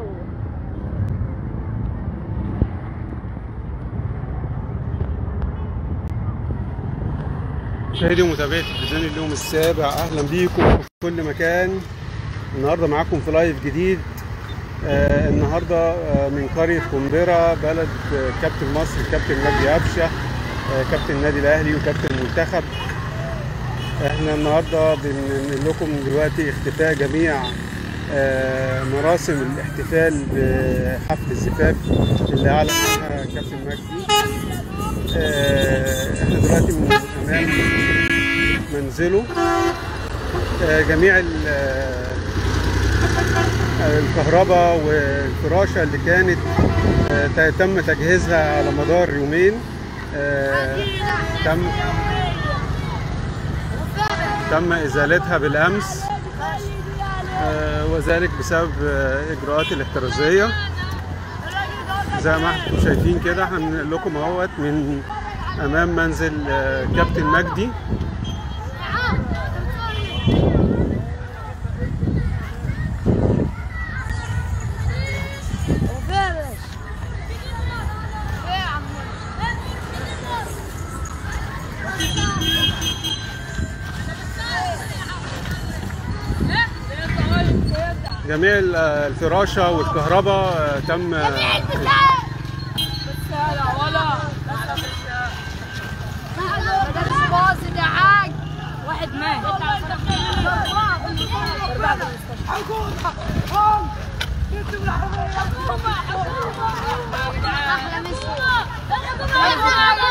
مشاهدي ومتابعي تلفزيون اليوم السابع اهلا بيكم في كل مكان النهارده معاكم في لايف جديد آه النهارده آه من قريه قنبره بلد آه كابتن مصر كابتن نادي قفشه آه كابتن النادي الاهلي وكابتن المنتخب احنا النهارده بننقل لكم دلوقتي اختفاء جميع آه مراسم الاحتفال بحفل الزفاف اللي اعلن عنها كابتن مجدي آه، احنا دلوقتي من امام منزله آه، جميع ال- آه، الكهرباء والفراشه اللي كانت آه، ت- تم تجهيزها على مدار يومين آه، تم تم ازالتها بالامس آه، وذلك بسبب آه، اجراءات الاحترازيه زي ما احنا شايفين كده هنقول لكم اهوت من امام منزل آه، كابتن مجدي وفارس ايه يا عم جميع ال- آه، الفراشه والكهرباء آه، تم آه، مدرس باظ يا حاج واحد مات احلى مسا